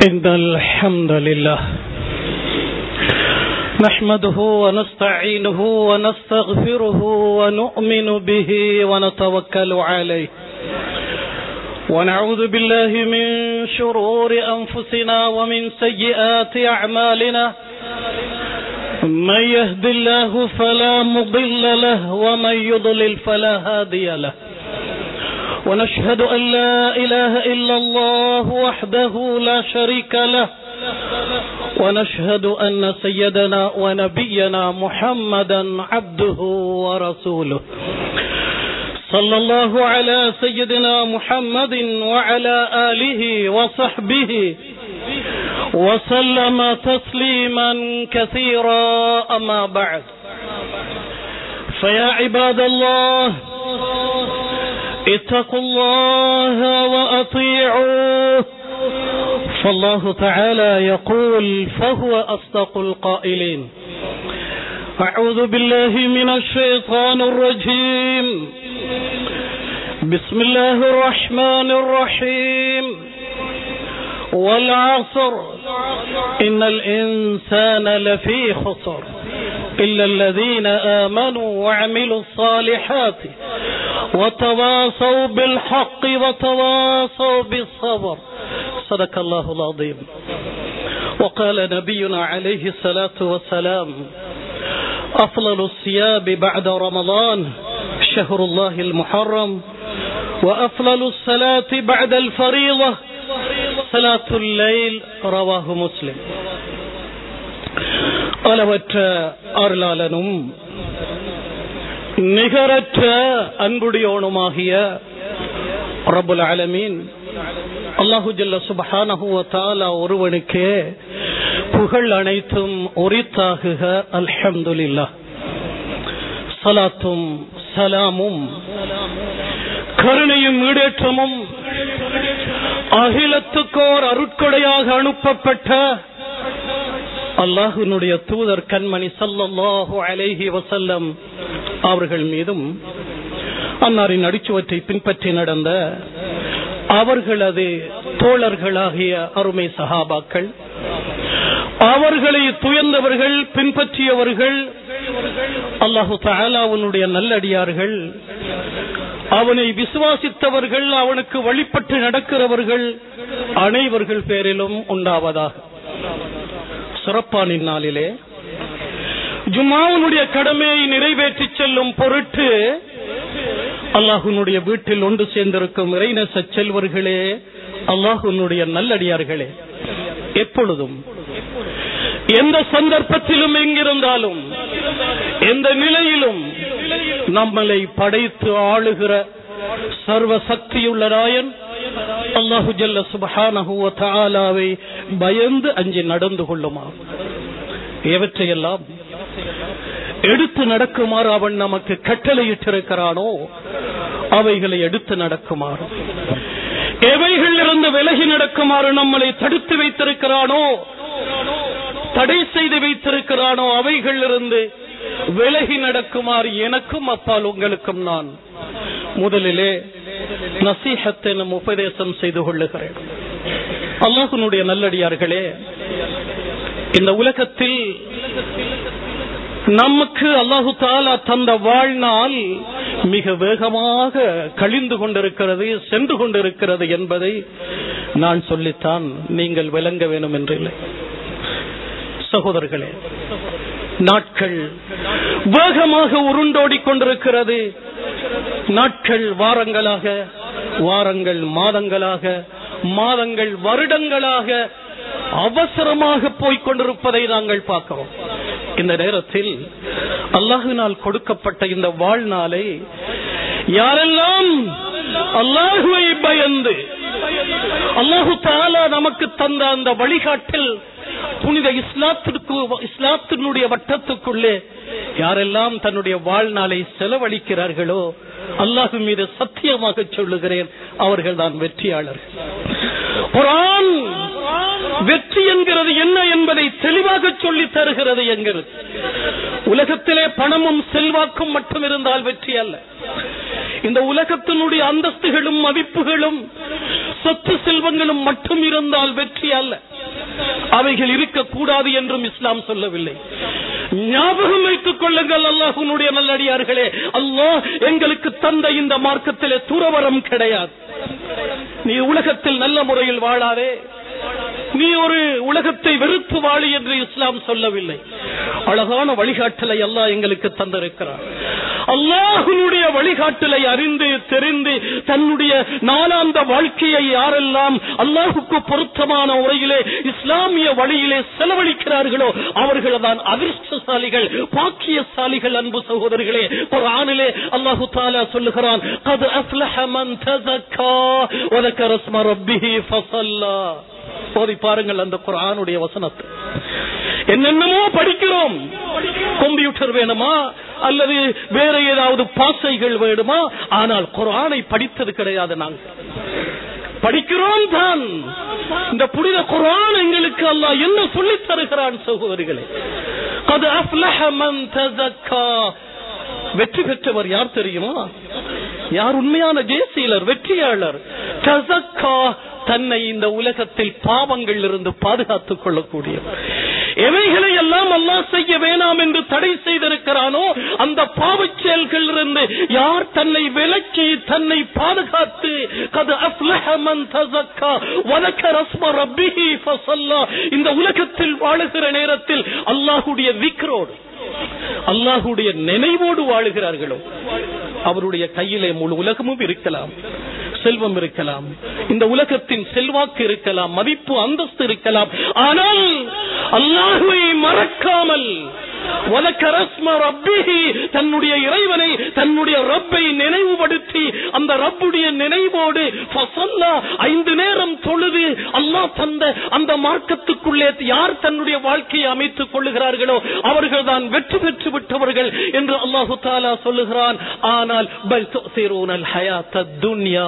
إن الحمد لله نحمده ونستعينه ونستغفره ونؤمن به ونتوكل عليه ونعوذ بالله من شرور أنفسنا ومن سيئات أعمالنا من يهد الله فلا مضل له ومن يضلل فلا هادي له ونشهد أن لا إله إلا الله وحده لا شريك له ونشهد أن سيدنا ونبينا محمدا عبده ورسوله صلى الله على سيدنا محمد وعلى آله وصحبه وسلم تسليما كثيرا أما بعد فيا عباد الله اتقوا الله وأطيعوه فالله تعالى يقول فهو أصدق القائلين أعوذ بالله من الشيطان الرجيم بسم الله الرحمن الرحيم والعصر إن الإنسان لفي خسر إلا الذين آمنوا وعملوا الصالحات وتواصوا بالحق وتواصوا بالصبر صدق الله العظيم وقال نبينا عليه الصلاة والسلام أفضل الصيام بعد رمضان شهر الله المحرم وأفضل الصلاة بعد الفريضة صلاة الليل رواه مسلم அளவற்ற அருளாளனும் நிகரற்ற அன்புடையோனுமாகிய ரபுல் அலமீன் அல்லாஹு ஜல்ல சுபஹானஹு தாலா ஒருவனுக்கே புகழ் அனைத்தும் உரித்தாகுக அல்ஹம்துலில்லா சலாத்தும் சலாமும் கருணையும் ஈடேற்றமும் அகிலத்துக்கோர் அருட்கொடையாக அனுப்பப்பட்ட அல்லாஹுனுடைய தூதர் கண்மணி சல்லல்லாஹு அலைஹி வசல்லம் அவர்கள் மீதும் அன்னாரின் அடிச்சுவற்றை பின்பற்றி நடந்த அவர்களது தோழர்களாகிய அருமை சகாபாக்கள் அவர்களை துயர்ந்தவர்கள் பின்பற்றியவர்கள் அல்லாஹு தாலாவுனுடைய நல்லடியார்கள் அவனை விசுவாசித்தவர்கள் அவனுக்கு வழிபட்டு நடக்கிறவர்கள் அனைவர்கள் பேரிலும் உண்டாவதாக சிறப்பான நாளிலே ஜுமாவுனுடைய கடமையை நிறைவேற்றி செல்லும் பொருட்டு அல்லாஹுனுடைய வீட்டில் ஒன்று சேர்ந்திருக்கும் இறைநச செல்வர்களே அல்லாஹுனுடைய நல்லடியார்களே எப்பொழுதும் எந்த சந்தர்ப்பத்திலும் எங்கிருந்தாலும் எந்த நிலையிலும் நம்மளை படைத்து ஆளுகிற சர்வ சக்தியுள்ள ராயன் அல்லாஹு ஜல்ல சுபஹானஹுவ தாலாவை பயந்து அஞ்சு நடந்து கொள்ளுமா எவற்றையெல்லாம் எடுத்து நடக்குமாறு அவன் நமக்கு கட்டளையிட்டிருக்கிறானோ அவைகளை எடுத்து நடக்குமாறு எவைகள் இருந்து விலகி நடக்குமாறு நம்மளை தடுத்து வைத்திருக்கிறானோ தடை செய்து வைத்திருக்கிறானோ அவைகள் இருந்து விலகி நடக்குமாறு எனக்கும் அப்பால் உங்களுக்கும் நான் முதலிலே நசீஹத் எனும் உபதேசம் செய்து கொள்ளுகிறேன் அல்லாஹனுடைய நல்லடியார்களே இந்த உலகத்தில் நமக்கு அல்லாஹு தாலா தந்த வாழ்நாள் மிக வேகமாக கழிந்து கொண்டிருக்கிறது சென்று கொண்டிருக்கிறது என்பதை நான் சொல்லித்தான் நீங்கள் விளங்க வேணும் என்றில்லை சகோதரர்களே நாட்கள் வேகமாக உருண்டோடி கொண்டிருக்கிறது நாட்கள் வாரங்களாக வாரங்கள் மாதங்களாக மாதங்கள் வருடங்களாக அவசரமாக போய்க் கொண்டிருப்பதை நாங்கள் பார்க்கிறோம் இந்த நேரத்தில் அல்லாஹினால் கொடுக்கப்பட்ட இந்த வாழ்நாளை யாரெல்லாம் அல்லாஹுவை பயந்து அல்லாஹு தாலா நமக்கு தந்த அந்த வழிகாட்டில் புனித இஸ்லாத்திற்கு இஸ்லாத்தினுடைய வட்டத்துக்குள்ளே யாரெல்லாம் தன்னுடைய வாழ்நாளை செலவழிக்கிறார்களோ அல்லாஹு மீது சத்தியமாக சொல்லுகிறேன் அவர்கள் தான் வெற்றியாளர்கள் குரான் வெற்றி என்கிறது என்ன என்பதை தெளிவாக சொல்லி தருகிறது என்கிறது உலகத்திலே பணமும் செல்வாக்கும் மட்டும் இருந்தால் வெற்றி அல்ல இந்த உலகத்தினுடைய அந்தஸ்துகளும் மதிப்புகளும் சொத்து செல்வங்களும் மட்டும் இருந்தால் வெற்றி அல்ல அவைகள் இருக்கக்கூடாது என்றும் இஸ்லாம் சொல்லவில்லை ஞாபகம் வைத்துக் கொள்ளுங்கள் அல்லாஹுனுடைய நல்லடியார்களே அல்லாஹ் எங்களுக்கு தந்த இந்த மார்க்கத்திலே துறவரம் கிடையாது நீ உலகத்தில் நல்ல முறையில் வாழாதே நீ ஒரு உலகத்தை வெறுத்து வாழி என்று இஸ்லாம் சொல்லவில்லை அழகான வழிகாட்டலை அல்லாஹ் எங்களுக்கு தந்திருக்கிறார் அல்லாஹுடைய வழிகாட்டலை அறிந்து தெரிந்து தன்னுடைய நாளாந்த வாழ்க்கையை யாரெல்லாம் அல்லாஹுக்கு பொருத்தமான முறையிலே இஸ்லாமிய வழியிலே செலவழிக்கிறார்களோ அவர்கள் தான் அதிர்ஷ்டசாலிகள் பாக்கியசாலிகள் அன்பு சகோதரர்களே ஒரு ஆணிலே அல்லாஹு தாலா சொல்லுகிறான் قد أفلح من تزكى وذكر اسم ربه فصلى போதி பாருங்கள் அந்த குரானுடைய வசனத்தை என்னென்னமோ படிக்கிறோம் கம்ப்யூட்டர் வேணுமா அல்லது வேற ஏதாவது பாசைகள் வேணுமா ஆனால் குரானை படித்தது கிடையாது நாங்கள் படிக்கிறோம் தான் இந்த புனித குரான் எங்களுக்கு அல்லாஹ் என்ன சொல்லித் தருகிறான் சகோதரிகளே அது அஃப்லஹ மன் தஸக்கா வெற்றி பெற்றவர் யார் தெரியுமா யார் உண்மையான ஜெயசீலர் வெற்றியாளர் தஸக்கா தன்னை இந்த உலகத்தில் பாவங்கள் இருந்து பாதுகாத்துக் கொள்ளக்கூடிய எவைகளை எல்லாம் அல்லாஹ் செய்ய வேணாம் என்று தடை செய்திருக்கிறானோ அந்த பாவச் செயல்களிலிருந்து யார் தன்னை விலக்கி தன்னை பாதுகாத்து கது அஃப்லஹ மன் தஸக்கா வதக்கர ரஸ்ம ரப்பிஹி ஃபஸல்லா இந்த உலகத்தில் வாழுகிற நேரத்தில் அல்லாஹ்வுடைய விக்ரோடு அல்லாஹுடைய நினைவோடு வாழுகிறார்களோ அவருடைய கையிலே முழு உலகமும் இருக்கலாம் செல்வம் இருக்கலாம் இந்த உலகத்தின் செல்வாக்கு இருக்கலாம் மதிப்பு அந்தஸ்து இருக்கலாம் ஆனால் அல்லாஹுவை மறக்காமல் வலக்கரஸ்ம ரப்பிஹி தன்னுடைய இறைவனை தன்னுடைய ரப்பை நினைவுபடுத்தி அந்த ரப்புடைய நினைவோடு ஃபஸல்லா ஐந்து நேரம் தொழுது அல்லாஹ் தந்த அந்த மார்க்கத்துக்குள்ளே யார் தன்னுடைய வாழ்க்கையை அமைத்துக் கொள்ளுகிறார்களோ அவர்கள் தான் வெற்றி பெற்று விட்டவர்கள் என்று அல்லாஹு தாலா சொல்லுகிறான் ஆனால் பல் துஸிரூனல் ஹயாத்தத் துன்யா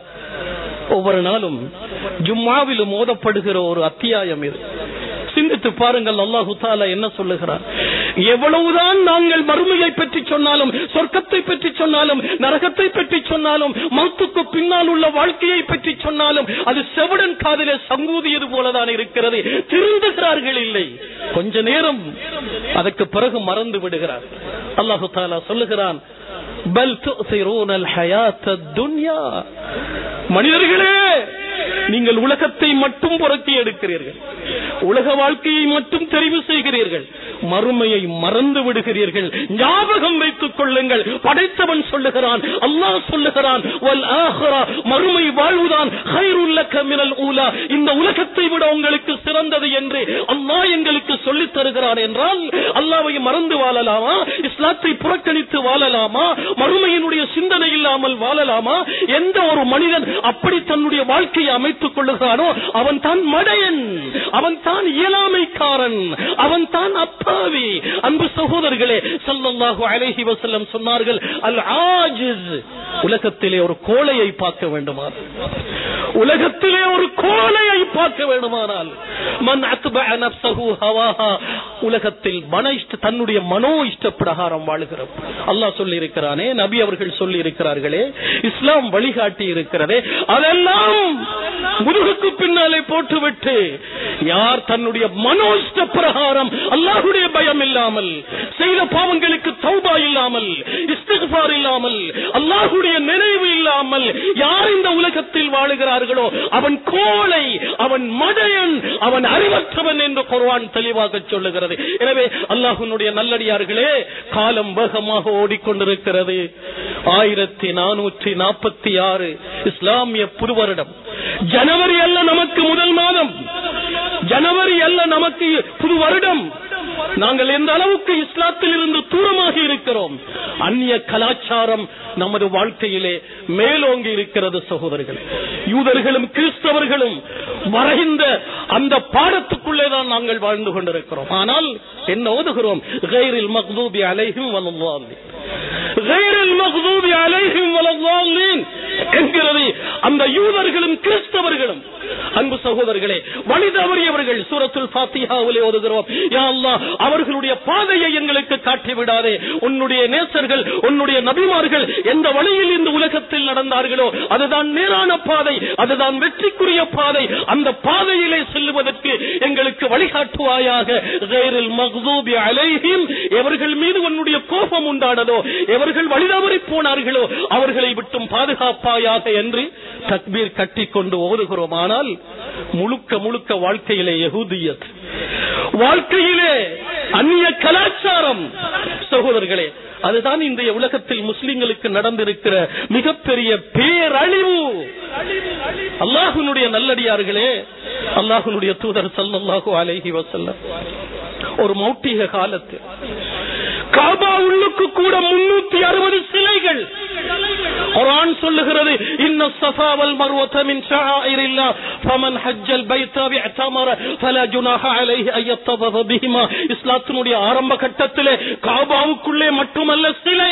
ஒவ்வொரு நாளும் ஜும்மாவிலும் ஓதப்படுகிற ஒரு அத்தியாயம் இது சிந்தித்து பாருங்கள் அல்லாஹு தாலா என்ன சொல்லுகிறார் எவ்வளவுதான் நாங்கள் மறுமையை பற்றி சொன்னாலும் சொர்க்கத்தை பற்றி சொன்னாலும் நரகத்தை பற்றி சொன்னாலும் மௌத்துக்கு பின்னால் உள்ள வாழ்க்கையை பற்றி சொன்னாலும் அது செவடன் காதிலே சங்கூதியது போலதான் இருக்கிறது திருந்துகிறார்கள் இல்லை கொஞ்ச நேரம் அதற்கு பிறகு மறந்து விடுகிறார் அல்லாஹு தாலா சொல்லுகிறான் பல் துஸிரூனல் ஹயாத்தத் துன்யா மனிதர்களே நீங்கள் உலகத்தை மட்டும் புரட்டி எடுக்கிறீர்கள் உலக வாழ்க்கையை மட்டும் தெரிவு செய்கிறீர்கள் மறுமையை மறந்து விடுகிறீர்கள் ஞாபகம் வைத்துக் கொள்ளுங்கள் படைத்தவன் சொல்லுகிறான் அல்லாஹ் சொல்லுகிறான் வல் ஆஹிரா மறுமை வாழ்வுதான் ஹைருல்லக மினல் ஊலா இந்த உலகத்தை விட உங்களுக்கு சிறந்தது என்று அல்லாஹ் எங்களுக்கு சொல்லித் தருகிறான் என்றால் அல்லாவை மறந்து வாழலாமா இஸ்லாத்தை புறக்கணித்து வாழலாமா மறுமையினுடைய சிந்தனை இல்லாமல் வாழலாமா எந்த ஒரு மனிதன் அப்படி தன்னுடைய வாழ்க்கையை அமைத்துக் கொள்ளுகிறானோ அவன் தான் மடையன் அவன் தான் இயலாமைக்காரன் அவன் தான் அப்பாவி அன்பு சகோதரர்களே ஸல்லல்லாஹு அலைஹி வஸல்லம் சொன்னார்கள் அல் ஆஜிஸ் உலகத்திலே ஒரு கோழையை பார்க்க வேண்டுமா உலகத்திலே ஒரு கோழையை பார்க்க வேண்டுமானால் மன் அத்பஅ நஃப்ஸஹு ஹவாஹா உலகத்தில் மன இஷ்ட தன்னுடைய மனோ இஷ்ட பிரகாரம் வாழுகிறோம் அல்லாஹ் சொல்லி இருக்கிறானே நபி அவர்கள் சொல்லி இருக்கிறார்களே இஸ்லாம் வழிகாட்டி இருக்கிறதே அதெல்லாம் முதுகுக்கு பின்னாலே போட்டுவிட்டு யார் தன்னுடைய மனோ இஷ்ட பிரகாரம் அல்லாஹுடைய பயம் இல்லாமல் செய்த பாவங்களுக்கு தௌபா இல்லாமல் இஸ்திக்பார் இல்லாமல் அல்லாஹுடைய நினைவு இல்லாமல் யார் இந்த உலகத்தில் வாழுகிறார்களோ அவன் கோழை அவன் மடையன் அவன் அறிவற்றவன் என்று குர்ஆன் தெளிவாக சொல்லுகிறது எனவே அல்லாஹ்வுடைய நல்லடியார்களே காலம் வேகமாக ஓடிக்கொண்டிருக்கிறது ஆயிரத்தி நானூற்றி நாற்பத்தி ஆறு இஸ்லாமிய புது வருடம் ஜனவரி அல்ல நமக்கு முதல் மாதம் ஜனவரி அல்ல நமக்கு புது வருடம் நாங்கள் எந்த அளவுக்கு இஸ்லாத்தில் இருந்து தூரமாக இருக்கிறோம் அந்நிய கலாச்சாரம் நமது வாழ்க்கையிலே மேலோங்கி இருக்கிறது சகோதரர்கள் யூதர்களும் கிறிஸ்தவர்களும் வரைந்த அந்த பாடத்துக்குள்ளே தான் நாங்கள் வாழ்ந்து கொண்டிருக்கிறோம் ஆனால் என்ன ஓதுகிறோம் கைரில் மக்தூபி அலைஹிம் வலல்லாஹி கைரில் மக்தூபி அலைஹிம் வலல்லாஹின் என்கிறது அந்த யூதர்களும் கிறிஸ்தவர்களும் அன்பு சகோதரர்களே வழி தவறியவர்கள் சூரத்துல் ஃபாத்திஹாவிலே ஓதுகிறோம் யா அல்லாஹ் அவர்களுடைய பாதையை எங்களுக்கு காட்டி விடாதே உன்னுடைய நேசர்கள் உன்னுடைய நபிமார்கள் எந்த வழியில் இந்த உலகத்தில் நடந்தார்களோ அதுதான் நேரான பாதை அதுதான் வெற்றிக்குரிய பாதை அந்த பாதையிலே செல்லுவதற்கு எங்களுக்கு வழிகாட்டுவாயாக கைரில் மக்தூபி அலைஹிம் எவர்கள் மீது உன்னுடைய கோபம் உண்டானதோ எவர்கள் வழிதவறி போனார்களோ அவர்களை விட்டும் பாதுகாப்பாயாக என்று தக்பீர் கட்டிக்கொண்டு ஓதுகிறோம் ஆனால் முழுக்க முழுக்க வாழ்க்கையிலே யகூதியத் வாழ்க்கையிலே அந்நிய கலாச்சாரம் சகோதரர்களே அதுதான் இன்றைய உலகத்தில் முஸ்லிம்களுக்கு நடந்திருக்கிற மிகப்பெரிய பேரழிவு அல்லாஹுனுடைய நல்லடியார்களே அல்லாஹுனுடைய தூதர் சல்லல்லாஹு அலைஹி வஸல்லம் ஒரு மௌட்டிக காலத்து காபா உள்ளுக்கு கூட முன்னூத்தி அறுபது சிலைகள் குர்ஆன் சொல்லுகிறது இன்ன ஸஃபா வல் மர்வத மின் ஷஆயிரில்லாஹ் ஃபமன் ஹஜ்ஜல் பைத பிஅதமர ஃபலா ஜுனாஹ அலைஹி அன் யத்தவஃப பிஹிமா இஸ்லாத்தினுடைய ஆரம்ப கட்டத்திலே காபாவுக்குள்ளே மட்டுமல்ல சிலை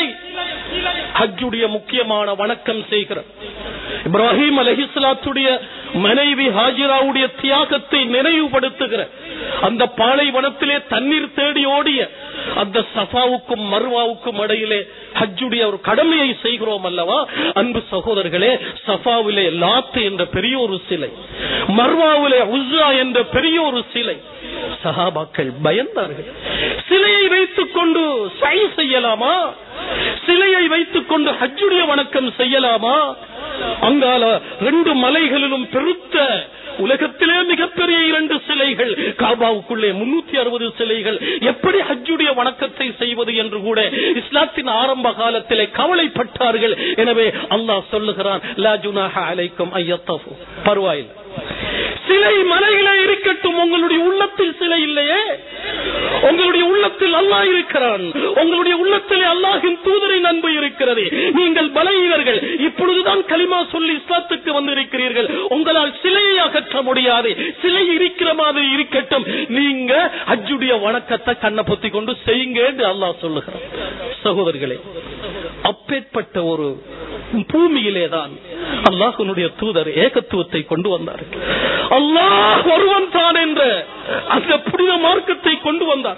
ஹஜ்ஜுடைய முக்கியமான வணக்கம் செய்கிற இப்ராஹிம் அலைஹிஸ்ஸலாத்துடைய மனைவி ஹாஜிராவுடைய தியாகத்தை நினைவுபடுத்துகிற அந்த பாலைவனத்திலே தண்ணீர் தேடி ஓடிய அந்த சஃபாவுக்கும் மர்வாவுக்கும் இடையிலே ஹஜ்ஜுடைய ஒரு கடமையை செய்கிறோம் அல்லவா அன்பு சகோதரர்களே சஃபாவிலே லாத்து என்ற பெரிய ஒரு சிலை மர்வாவிலே உஸ்ஸா என்ற பெரிய ஒரு சிலை சஹாபாக்கள் பயந்தார்கள் சிலையை வைத்துக் கொண்டு சை செய்யலாமா சிலையை வைத்துக் கொண்டு ஹஜ்ஜுடைய வணக்கம் செய்யலாமா அங்கால ரெண்டு மலைகளிலும் பெருத்த உலகத்திலே மிகப்பெரிய இரண்டு சிலைகள் காபாவுக்குள்ளே முன்னூத்தி அறுபது சிலைகள் எப்படி ஹஜ்ஜுடைய வணக்கத்தை செய்வது என்று கூட இஸ்லாத்தின் ஆரம்ப காலத்திலே கவலைப்பட்டார்கள் எனவே அல்லாஹ் சொல்லுகிறான் லா ஜுனாஹ அலைக்கும் ஐயத்தஃபு பரவாயில்லை சிலை மலையிலே இருக்கட்டும் உங்களுடைய உள்ளத்தில் சிலை இல்லையே உங்களுடைய உள்ளத்தில் அல்லாஹ் இருக்கிறான் உங்களுடைய உள்ளத்தில் அல்லாஹின் தூதரின் அன்பு இருக்கிறது நீங்கள் பலவீனர்கள் இப்பொழுதுதான் கலிமா சொல்லி இஸ்லாத்துக்கு வந்திருக்கிறீர்கள் உங்களால் சிலையை அகற்ற முடியாது சிலை இருக்கிற மாதிரி இருக்கட்டும் நீங்க அஜுடைய வணக்கத்தை கண்ணை பொத்தி கொண்டு செய்யுங்க என்று அல்லாஹ் சொல்லுகிறான் சகோதரர்களே அப்பேற்பட்ட ஒரு பூமியிலே தான் அல்லாஹனுடைய தூதர் ஏகத்துவத்தை கொண்டு வந்தார் அல்லாஹ் ஒருவன் தான் என்ற அந்த புனித மார்க்கத்தை கொண்டு வந்தார்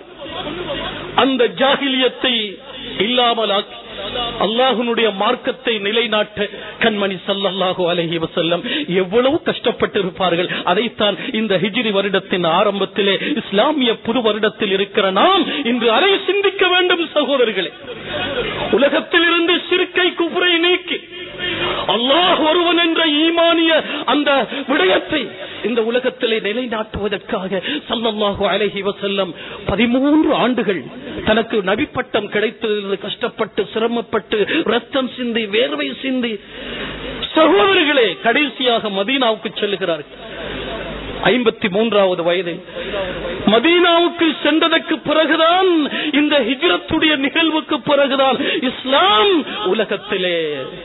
அந்த ஜாகிலியத்தை இல்லாமலாக்கி அல்லாஹனுடைய மார்க்கத்தை நிலைநாட்ட கண்மணி சல்லல்லாஹு அலஹி வசல்லம் எவ்வளவு கஷ்டப்பட்டு இருப்பார்கள் அதைத்தான் இந்த ஹிஜ்ரி வருடத்தின் ஆரம்பத்திலே இஸ்லாமிய புது வருடத்தில் இருக்கிற நாம் இன்று அறை சிந்திக்க வேண்டும் சகோதரர்களே உலகத்தில் இருந்து சிறுக்கை குப்புரை நீக்கி அல்லாஹ் ஒருவன் என்ற ஈமானிய அந்த விடயத்தை இந்த உலகத்திலே நிலைநாட்டுவதற்காக சல்லல்லாஹு அலைஹி வசல்லம் பதிமூன்று ஆண்டுகள் தனக்கு நபிப்பட்டம் கிடைத்ததிலிருந்து கஷ்டப்பட்டு சிரமப்பட்டு ரத்தம் சிந்தி வேர்வை சிந்தி சகோதரர்களே கடைசியாக மதீனாவுக்கு செல்லுகிறார்கள் ஐம்பத்தி மூன்றாவது வயதில் மதீனாவுக்கு சென்றதற்கு பிறகுதான் இந்த ஹிஜ்ரத்துடைய நிகழ்வுக்கு பிறகுதான் இஸ்லாம் உலகத்திலே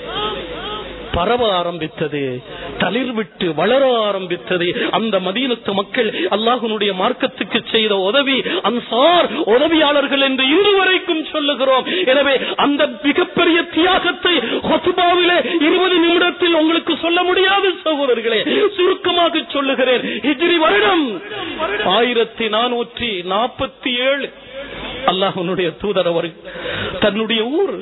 பரவ ஆரம்பித்தது தளிர் விட்டு வளர ஆரம்பித்தது அந்த மதீனத்து மக்கள் அல்லாஹனுடைய மார்க்கத்துக்கு செய்த உதவி அன்சார் உதவியாளர்கள் என்று இன்று வரைக்கும் சொல்லுகிறோம் எனவே அந்த மிகப்பெரிய தியாகத்தை ஹொசுபாவிலே இருபது நிமிடத்தில் உங்களுக்கு சொல்ல முடியாது சகோதரர்களே சுருக்கமாக சொல்லுகிறேன் ஹிஜ்ரி வருடம் ஆயிரத்தி நானூற்றி நாற்பத்தி ஏழு அல்லாஹனுடைய தூதர் அவர்கள் தன்னுடைய ஊர்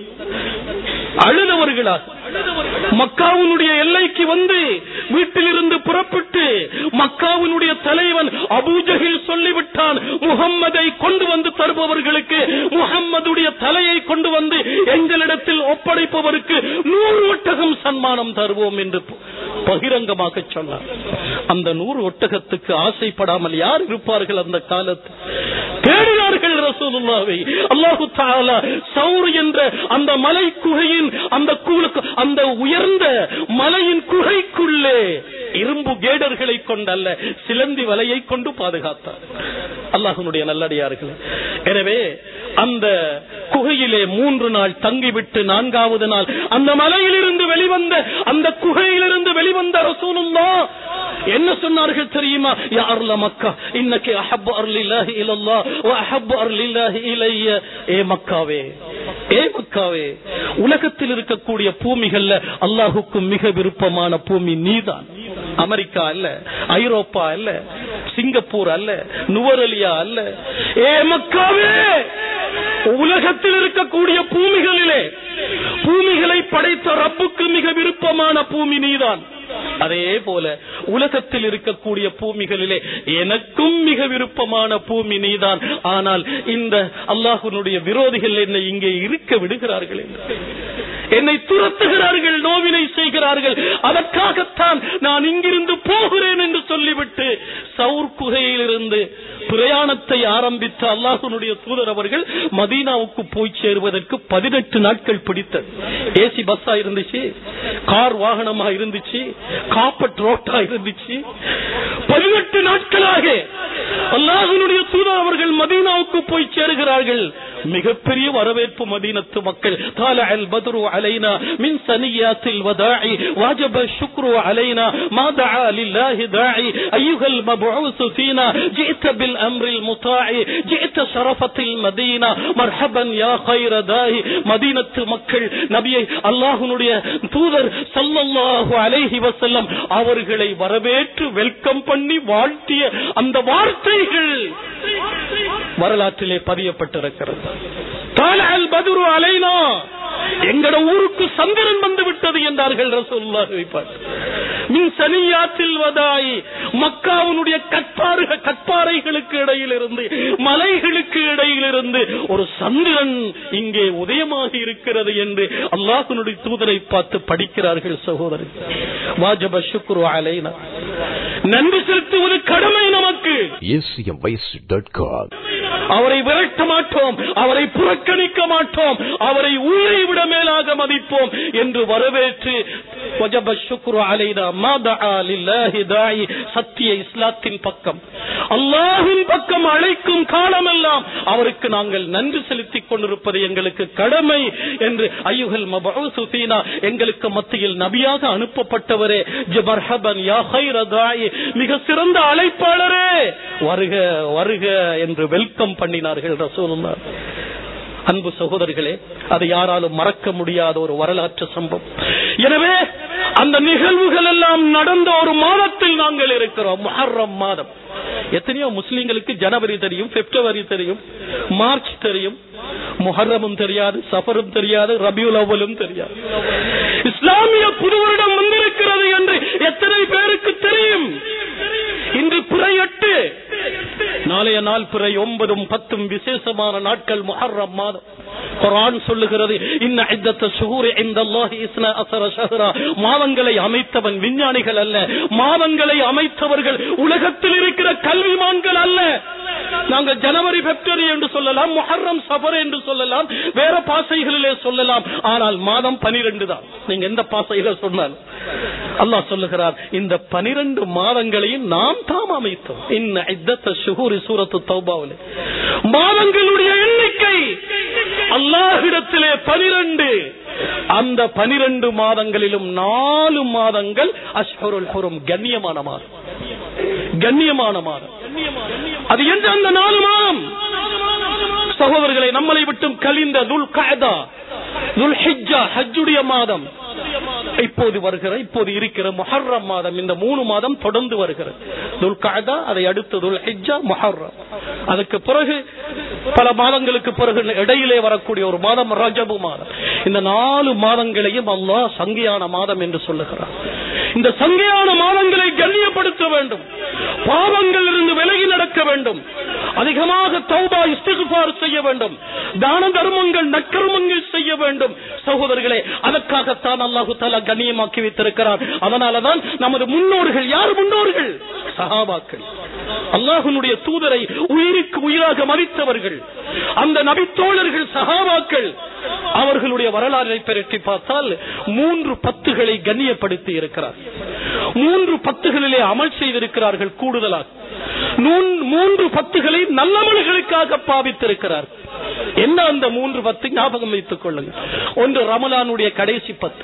அழுதவர்களாக மக்காவினுடைய எல்லைக்கு வந்து வீட்டிலிருந்து புறப்பட்டு மக்காவினுடைய தலைவன் அபூஜகில் சொல்லிவிட்டான் முகம்மதை கொண்டு வந்து தருபவர்களுக்கு முகம்மதுடைய தலையை கொண்டு வந்து எங்களிடத்தில் ஒப்படைப்பவருக்கு நூறு ஒட்டகம் சன்மானம் தருவோம் என்று பகிரங்கமாக சொன்னார் அந்த நூறு ஒட்டகத்துக்கு ஆசைப்படாமல் யார் இருப்பார்கள் அந்த காலத்தில் தேடினார்கள் ரசூலுல்லாவை அல்லாஹு தாலா சௌர் என்ற அந்த மலை குகையின் அந்த கூலுக்கு அந்த உயர்ந்த மலையின் குகைக்குள்ளே இரும்பு கேடர்களை கொண்டல்ல சிலந்தி வலையை கொண்டு பாதுகாத்தார் அல்லாஹனுடைய நல்லடியார்கள் எனவே அந்த குகையிலே மூன்று நாள் தங்கிவிட்டு நான்காவது நாள் அந்த மலையிலிருந்து வெளிவந்த அந்த குகையிலிருந்து வெளிவந்த ரசூலுல்லா என்ன சொன்னார்கள் தெரியுமா யாருல மக்கா இன்னைக்கு அஹப் அர்லில்லாஹி இலல்லாஹ் வ அஹப் அர்லில்லாஹி இலைய ஏ மக்காவே ஏ மக்காவே உலகத்தில் இருக்கக்கூடிய பூமிகள்ல அல்லாஹுக்கு மிக விருப்பமான பூமி நீதான் அமெரிக்கா அல்ல ஐரோப்பா அல்ல சிங்கப்பூர் அல்ல நுவரலியா அல்ல ஏ மக்காவே உலகத்தில் இருக்கக்கூடிய பூமிகளிலே பூமிகளை படைத்த ரப்புக்கு மிக விருப்பமான பூமி நீதான் அதே போல உலகத்தில் இருக்கக்கூடிய பூமிகளிலே எனக்கும் மிக விருப்பமான பூமி நீதான் ஆனால் இந்த அல்லாஹுனுடைய விரோதிகள் என்னை இங்கே இருக்க விடுகிறார்கள் என்று என்னை துரத்துகிறார்கள் நோவினை செய்கிறார்கள் அதற்காகத்தான் நான் இங்கிருந்து போகிறேன் என்று சொல்லிவிட்டு சவுர் குகையிலிருந்து பிரயாணத்தை ஆரம்பித்த அல்லாஹனுடைய தூதர் அவர்கள் மதீனாவுக்கு போய் சேருவதற்கு பதினெட்டு நாட்கள் பிடித்தது ஏசி பஸ்ஸா இருந்துச்சு கார் வாகனமா இருந்துச்சு காப்பட் ரோட்டா இருந்துச்சு பதினெட்டு நாட்களாக அல்லாஹனுடைய தூதர் அவர்கள் மதீனாவுக்கு போய் சேருகிறார்கள் மிகப்பெரிய வரவேற்பு மதீனத்து மக்கள் தால அல் பத்ரு அலைனா மின் சனியாத்தில் வதாஇ வாஜப ஷுக்ரு அலைனா ما دعا لله داعي أيها المبعوث فينا جئت بالأمر المطاع جئت شرفة المدينة مرحبا يا خير داعي مدينة மக்கள் நபியை அல்லாஹ்வுடைய தூதர் ஸல்லல்லாஹு அலைஹி வஸல்லம் அவர்களை வரவேற்று வெல்கம் பண்ணி வாழ்த்திய அந்த வார்த்தைகள் வரலாற்றிலே பதியப்பட்டிருக்கிறது தால அல் பதுரு அலைனா எங்கட ஊருக்கு சந்திரன் வந்து விட்டது என்றார்கள் ரசூலுல்லாஹி மின் சனியாத்தில் வதாய் மக்காவுடைய கற்பாறு கற்பாறைகளுக்கு இடையில் இருந்து மலைகளுக்கு இடையில் இருந்து ஒரு சந்திரன் இங்கே உதயமாகி இருக்கிறது என்று அல்லாஹ்வினுடைய தூதரை பார்த்து படிக்கிறார்கள் சகோதரர் வாஜப ஷுக்ரு அலைனா நன்றி செலுத்துவது கடமை நமக்கு acmvoice.com. அவரை விரட்ட மாட்டோம் அவரை புறக்கணிக்க மாட்டோம் அவரை உயிரை விட மேலாக மதிப்போம் என்று வரவேற்று வஜப ஷுக்ரு அலைனா மா தஆ லில்லாஹி தாயி சத்திய இஸ்லாத்தின் பக்கம் அல்லாஹ்வின் பக்கம் அழைக்கும் காலமெல்லாம் அவருக்கு நாங்கள் நன்றி செலுத்திக் கொண்டிருப்பது எங்களுக்கு கடமை என்று ஐயுகல் மபூசு ஃபீனா எங்களுக்கு மத்தியில் நபியாக அனுப்பப்பட்டவரே ஜபர்ஹபன் யா ஹைர தாயி மிக சிறந்த அழைப்பாளரே வருக வருக என்று வெல்கம் பண்ணினார்கள் ரசூலுல்லாஹ் அன்பு சகோதரர்களே அதை யாராலும் மறக்க முடியாத ஒரு வரலாற்று சம்பவம் எனவே அந்த நிகழ்வுகள் எல்லாம் நடந்த ஒரு மாதத்தில் நாங்கள் இருக்கிறோம் முஹர்ரம் மாதம் எத்தனையோ முஸ்லிம்களுக்கு ஜனவரி தெரியும் பிப்ரவரி தெரியும் மார்ச் தெரியும் முஹர்ரமும் தெரியாது சஃபரும் தெரியாது ரபியுல் அவ்வலும் தெரியாது இஸ்லாமிய புது வருடம் வந்திருக்கிறது என்று எத்தனை பேருக்கு தெரியும் இன்று பிறை எட்டு நாளைய நாள் பிறை ஒன்பதும் பத்தும் விசேஷமான நாட்கள் முஹர்ரம் மாதம் குர்ஆன் சொல்லுகிறது இன்ன இத்தத்த ஷுஹூரி இந்தல்லாஹி இஸ்னா அஸர ஷஹ்ரா மாதங்களை அமைத்தவன் விஞ்ஞானிகள் அல்ல மாதங்களை அமைத்தவர்கள் உலகத்தில் இருக்கிற கல்விமான்கள் அல்ல நாங்கள் ஜனவரி பிப்ரவரி என்று சொல்லலாம் முஹர்ரம் சஃபர் என்று சொல்லலாம் வேற பாசைகளிலே சொல்லலாம் ஆனால் மாதம் பனிரெண்டு தான் நீங்க எந்த பாசையில சொன்னாலும் அல்லாஹ் சொல்லுகிறார் இந்த பனிரெண்டு மாதங்களையும் நாம் தாம் அமைத்தோம் இன்ன இத்தத்த ஷுஹூரி சூரத்து தௌபாவிலே மாதங்களுடைய எண்ணிக்கை அல்லாஹிடத்திலே பனிரெண்டு அந்த பனிரெண்டு மாதங்களிலும் நாலு மாதங்கள் அஷ்ஹருல் ஹுரும் கண்ணியமான மாதம் கண்ணியமான மாதம் அது எந்த அந்த நாலு மாதம் சகோதரர்களை நம்மளை விட்டும் கலிந்த துல் கஅதா துல் ஹிஜ்ஜா ஹஜ்ஜுடைய மாதம் இப்போது வருகிற இப்போது இருக்கிற முஹர்ரம் மாதம் இந்த மூணு மாதம் தொடர்ந்து வருகிறது துல் கஅதா அதை அடுத்து துல் ஹிஜ்ஜா முஹர்ரம் அதுக்கு பிறகு பல மாதங்களுக்கு பிறகு இடையிலே வரக்கூடிய ஒரு மாதம் ரஜபு மாதம் இந்த நாலு மாதங்களையும் அல்லாஹ் சங்கியான மாதம் என்று சொல்லுகிறார் இந்த சங்கையான மாதங்களை கண்ணியப்படுத்த வேண்டும் பாவங்கள் இருந்து விலகி நடக்க வேண்டும் அதிகமாக தௌபா இஸ்திகுபார் செய்ய வேண்டும் தான தர்மங்கள் நற்கர்மங்கள் செய்ய வேண்டும் சகோதரர்களே அதற்காகத்தான் அல்லாஹு தாலா கண்ணியமாக்கி வைத்திருக்கிறார் அதனாலதான் நமது முன்னோர்கள் யார் முன்னோர்கள் சஹாபாக்கள் அல்லாஹுனுடைய தூதரை உயிருக்கு உயிராக மதித்தவர்கள் அந்த நபித்தோழர்கள் சஹாபாக்கள் அவர்களுடைய வரலாறை பெருட்டி பார்த்தால் மூன்று பத்துகளை கண்ணியப்படுத்தி இருக்கிறார் மூன்று பத்துகளிலே அமல் செய்திருக்கிறார்கள் கூடுதலாக நூன்- மூன்று பத்துகளை நல்லமல்களுக்காக பாவித்திருக்கிறார் என்ன அந்த மூன்று பத்து ஞாபகம் வைத்துக் கொள்ளுங்கள் ஒன்று ரமலானுடைய கடைசி பத்து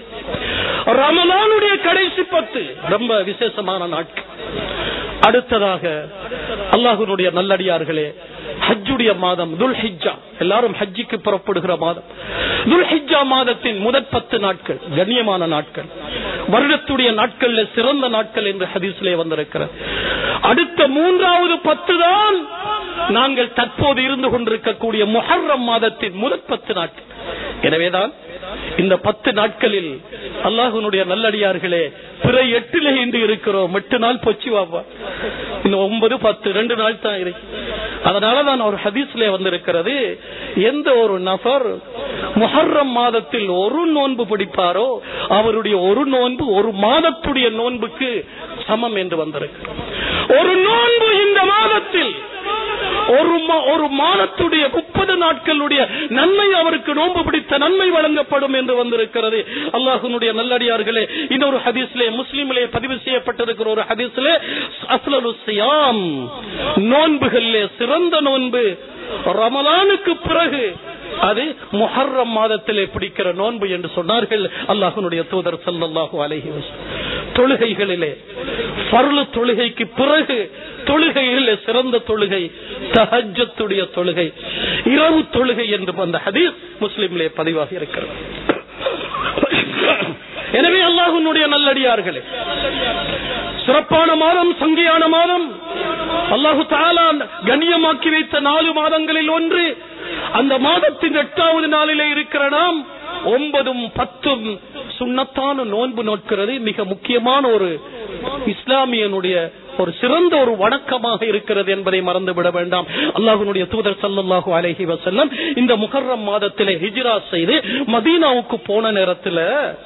ரமலானுடைய கடைசி பத்து ரொம்ப விசேஷமான நாட்கள் அடுத்ததாக அல்லாஹுனுடைய நல்லடியார்களே ஹஜ்ஜுடைய மாதம் துல் ஹிஜ்ஜா எல்லாரும் ஹஜ்ஜிக்கு புறப்படுகிற மாதம் துல் ஹிஜ்ஜா மாதத்தின் முதற் பத்து நாட்கள் கண்ணியமான நாட்கள் வருடத்துடைய நாட்கள்ல சிறந்த நாட்கள் என்று ஹதீஸ்லே வந்திருக்கிறது அடுத்த மூன்றாவது பத்து தான் நாங்கள் தற்போது இருந்து கொண்டிருக்கக்கூடிய முஹர்ரம் மாதத்தின் முதற் பத்து நாட்கள் எனவேதான் இந்த பத்து நாட்களில் அல்லாஹுனுடைய நல்லடியார்களே பிற எட்டிலே இன்று இருக்கிறோம் எட்டு நாள் பொச்சி வாப்பா இன்னும் ஒன்பது பத்து ரெண்டு நாள் தான் இருக்கு அதனால தான் ஒரு ஹதீஸ்ல வந்திருக்கிறது எந்த ஒரு நபர் முஹர்ரம் மாதத்தில் ஒரு நோன்பு பிடிப்பாரோ அவருடைய ஒரு நோன்பு ஒரு மாதத்துடைய நோன்புக்கு சமம் என்று வந்திருக்கு ஒரு நோன்பு இந்த மாதத்தில் ஒரு மா- ஒரு மாதத்துடைய முப்பது நாட்களுடைய நன்மை அவருக்கு நோன்பு பிடித்த நன்மை வழங்கப்படும் என்று வந்திருக்கிறது அல்லாஹுனுடைய நல்லடியார்களே இன்னொரு ஹதீஸ்லே முஸ்லிமிலே பதிவு செய்யப்பட்டிருக்கிற ஒரு ஹதீஸ்லே அஸ்லலு சியாம் நோன்புகளிலே சிறந்த நோன்பு ரமலானுக்கு பிறகு அது முஹர்ரம் மாதத்திலே பிடிக்கிற நோன்பு என்று சொன்னார்கள் அல்லாஹுனுடைய தூதர் ஸல்லல்லாஹு அலைஹி வஸல்லம் தொழுகைகளிலே பர்லு தொழுகைக்கு பிறகு தொழுகைகளிலே சிறந்த தொழுகை தஹஜ்ஜத்துடைய தொழுகை இரவு தொழுகை என்று அந்த ஹதீஸ் முஸ்லிமிலே பதிவாகி இருக்கிறது எனவே அல்லாஹ்வுடைய நல்லடியார்களே சிறப்பான மாதம் சங்கியான மாதம் அல்லாஹு தாலா கண்ணியமாக்கி வைத்த நாலு மாதங்களில் ஒன்று அந்த மாதத்தின் எட்டாவது நாளிலே இருக்கிற நாம் ஒன்பதும் பத்தும் சுண்ணத்தான நோன்பு நோட்கிறது மிக முக்கியமான ஒரு இஸ்லாமியனுடைய ஒரு சிறந்த ஒரு வணக்கமாக இருக்கிறது என்பதை மறந்து விட வேண்டாம் அல்லாஹ்வுடைய தூதர் ஸல்லல்லாஹு அலைஹி வஸல்லம் இந்த முஹர்ரம் மாதத்திலே ஹிஜ்ரா செய்து மதீனாவுக்கு போன நேரத்துல